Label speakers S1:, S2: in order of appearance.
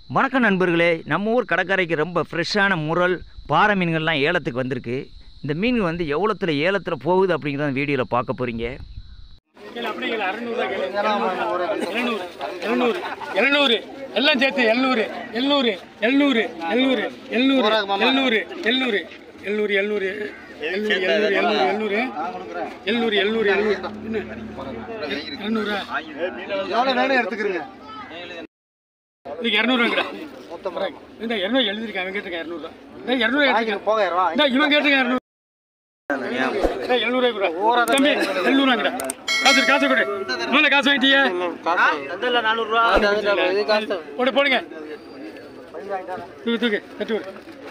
S1: வணக்கம் நண்பர்களே நம்ம ஊர் கடற்கரைக்கு ரொம்ப ஃப்ரெஷ்ஷான முரல் பாறை மீன்கள்லாம் ஏலத்துக்கு வந்திருக்கு இந்த மீன் வந்து எவ்வளோத்துல ஏலத்தில் போகுது அப்படிங்கிறத வீடியோவில் பார்க்க போகிறீங்க
S2: எழுநூறு எழுநூறு எல்லாம் சேர்த்து எழுநூறு எழுநூறு எழுநூறு எழுநூறு எழுநூறு எழுநூறு எழுநூறு எழுநூறு எழுநூறு எழுநூறு எழுநூறு எழுநூறு எழுநூறு எழுநூறு எழுநூறு என்ன இரநூறா
S3: எவ்வளோ வேணும் எடுத்துக்கிறீங்க
S2: இதுக்கு இரநூறுவாங்கடா இந்த இரநூறு எழுதிருக்கேன் அவன் கேட்டிருக்கேன் இரநூறுவா இந்த இரநூறு எடுத்துக்கிறேன்
S3: போகிறவா
S2: இந்த இவன் கேட்டிருக்கேன் இரநூறு ஏய், எழுநூறுவாய் கொடு. தம்பி எழுநூறுவாங்கடா காசு காசு கொடு முதல்ல காசு வாங்கிட்டியே போடு போடுங்க தூக்கு தூக்கு தட்டு விடு